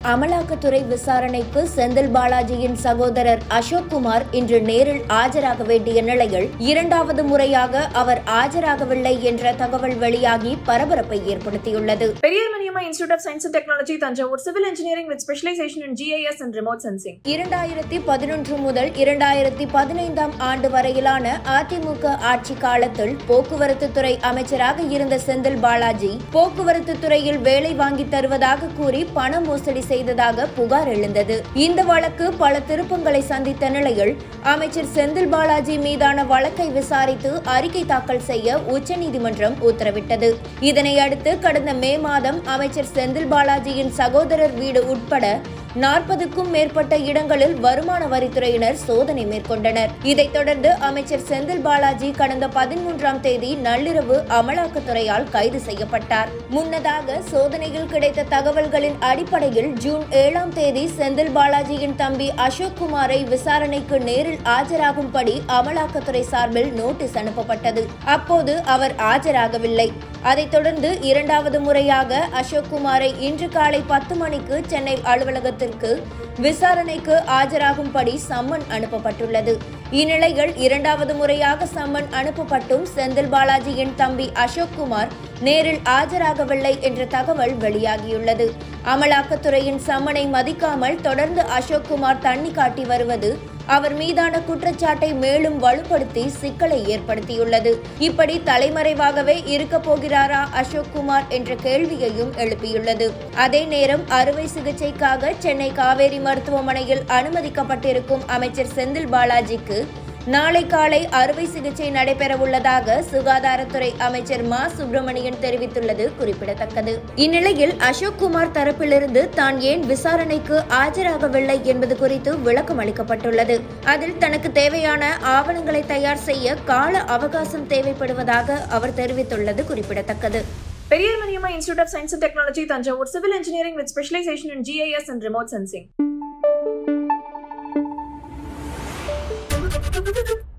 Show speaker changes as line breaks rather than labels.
அமலாக்கத்துறை விசாரணைக்கு செந்தில் பாலாஜியின் சகோதரர் அசோக் குமார் இன்று நேரில் ஆஜராக வேண்டிய நிலையில் இரண்டாவது முறையாக அவர் ஆஜராகவில்லை என்ற தகவல் வெளியாகி பரபரப்பை ஏற்படுத்தியுள்ளது
Periyar Maniamma Institute of Science and Technology, Tanjavur, Civil Engineering with specialization in GIS and remote sensing.
இரண்டாயிரத்தி பதினொன்று முதல் இரண்டாயிரத்தி பதினைந்தாம் ஆண்டு வரையிலான அதிமுக ஆட்சி காலத்தில் போக்குவரத்து துறை அமைச்சராக இருந்த செந்தில் பாலாஜி போக்குவரத்து துறையில் வேலை வாங்கி தருவதாக கூறி பண மோசடி செய்ததாக புகார் எழுந்தது இந்த வழக்கு பல திருப்பங்களை சந்தித்த நிலையில் அமைச்சர் செந்தில் பாலாஜி மீதான வழக்கை விசாரித்து அறிக்கை தாக்கல் செய்ய உச்சநீதிமன்றம் உத்தரவிட்டது இதனை அடுத்து கடந்த மே மாதம் அமைச்சர் செந்தில் பாலாஜியின் சகோதரர் வீடு உட்பட நாற்பதுக்கும் மேற்பட்ட இடங்களில் வருமான வரித்துறையினர் சோதனை மேற்கொண்டனர் இதைத் தொடர்ந்து அமைச்சர் செந்தில் பாலாஜி கடந்த பதிமூன்றாம் தேதி நள்ளிரவு அமலாக்கத்துறையால் கைது செய்யப்பட்டார் முன்னதாக சோதனையில் கிடைத்த தகவல்களின் அடிப்படையில் ஜூன் ஏழாம் தேதி செந்தில் பாலாஜியின் தம்பி அசோக் குமாரை விசாரணைக்கு நேரில் ஆஜராகும்படி அமலாக்கத்துறை சார்பில் நோட்டீஸ் அனுப்பப்பட்டது அப்போது அவர் ஆஜராகவில்லை அதைத் தொடர்ந்து இரண்டாவது முறையாக அசோக் குமாரை இன்று காலை பத்து மணிக்கு சென்னை அலுவலகத்திற்கு விசாரணைக்கு ஆஜராகும்படி சம்மன் அனுப்பப்பட்டுள்ளது இந்நிலையில் இரண்டாவது முறையாக சம்மன் அனுப்பப்பட்டும் செந்தில் பாலாஜியின் தம்பி அசோக் குமார் நேரில் ஆஜராகவில்லை என்ற தகவல் வெளியாகியுள்ளது அமலாக்கத்துறையின் சம்மனை மதிக்காமல் தொடர்ந்து அசோக் குமார் தண்ணி காட்டி வருவது அவர் மீதான குற்றச்சாட்டை மேலும் வலுப்படுத்தி சிக்கலை ஏற்படுத்தியுள்ளது இப்படி தலைமறைவாகவே இருக்க போகிறாரா அசோக் குமார் என்ற கேள்வியையும் எழுப்பியுள்ளது அதே நேரம் அறுவை சிகிச்சைக்காக சென்னை காவேரி மருத்துவமனையில் அனுமதிக்கப்பட்டிருக்கும் அமைச்சர் செந்தில் பாலாஜிக்கு நாளை காலை அறுவை சிகிச்சை நடைபெறவுள்ளதாக சுகாதாரத்துறை அமைச்சர் மா சுப்பிரமணியன் தெரிவித்துள்ளது குறிப்பிடத்தக்கது இந்நிலையில் அசோக் குமார் தரப்பிலிருந்து தான் ஏன் விசாரணைக்கு ஆஜராகவில்லை என்பது குறித்து விளக்கம் அளிக்கப்பட்டுள்ளது அதில் தனக்கு தேவையான ஆவணங்களை தயார் செய்ய கால அவகாசம் தேவைப்படுவதாக அவர் தெரிவித்துள்ளது குறிப்பிடத்தக்கது
Periyar Maniamma Institute of Science and Technology, Tanjavur, Civil Engineering with specialization in GIS and remote sensing.